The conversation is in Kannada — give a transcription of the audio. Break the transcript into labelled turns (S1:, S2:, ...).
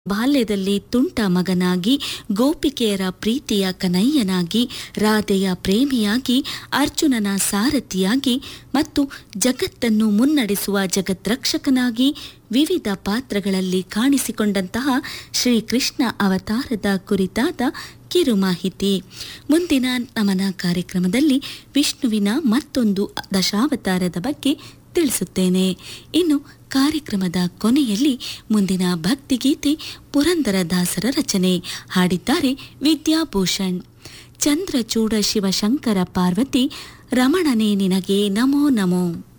S1: ಬಾಲ್ಯದಲ್ಲಿ ತುಂಟ ಮಗನಾಗಿ ಗೋಪಿಕೆಯರ ಪ್ರೀತಿಯ ಕನಯ್ಯನಾಗಿ ರಾಧೆಯ ಪ್ರೇಮಿಯಾಗಿ ಅರ್ಜುನನ ಸಾರಥಿಯಾಗಿ ಮತ್ತು ಜಗತ್ತನ್ನು ಮುನ್ನಡೆಸುವ ಜಗದ್ರಕ್ಷಕನಾಗಿ ವಿವಿಧ ಪಾತ್ರಗಳಲ್ಲಿ ಕಾಣಿಸಿಕೊಂಡಂತಹ ಶ್ರೀಕೃಷ್ಣ ಅವತಾರದ ಕುರಿತಾದ ಕಿರು ಮಾಹಿತಿ ಮುಂದಿನ ನಮನ ಕಾರ್ಯಕ್ರಮದಲ್ಲಿ ವಿಷ್ಣುವಿನ ಮತ್ತೊಂದು ದಶಾವತಾರದ ಬಗ್ಗೆ ತಿಳಿಸುತ್ತೇನೆ ಇನ್ನು ಕಾರ್ಯಕ್ರಮದ ಕೊನೆಯಲ್ಲಿ ಮುಂದಿನ ಭಕ್ತಿಗೀತೆ ಪುರಂದರದಾಸರ ರಚನೆ ಹಾಡಿದ್ದಾರೆ ವಿದ್ಯಾಭೂಷಣ್ ಚಂದ್ರಚೂಡ ಶಿವಶಂಕರ ಪಾರ್ವತಿ ರಮಣನೇ ನಿನಗೆ ನಮೋ ನಮೋ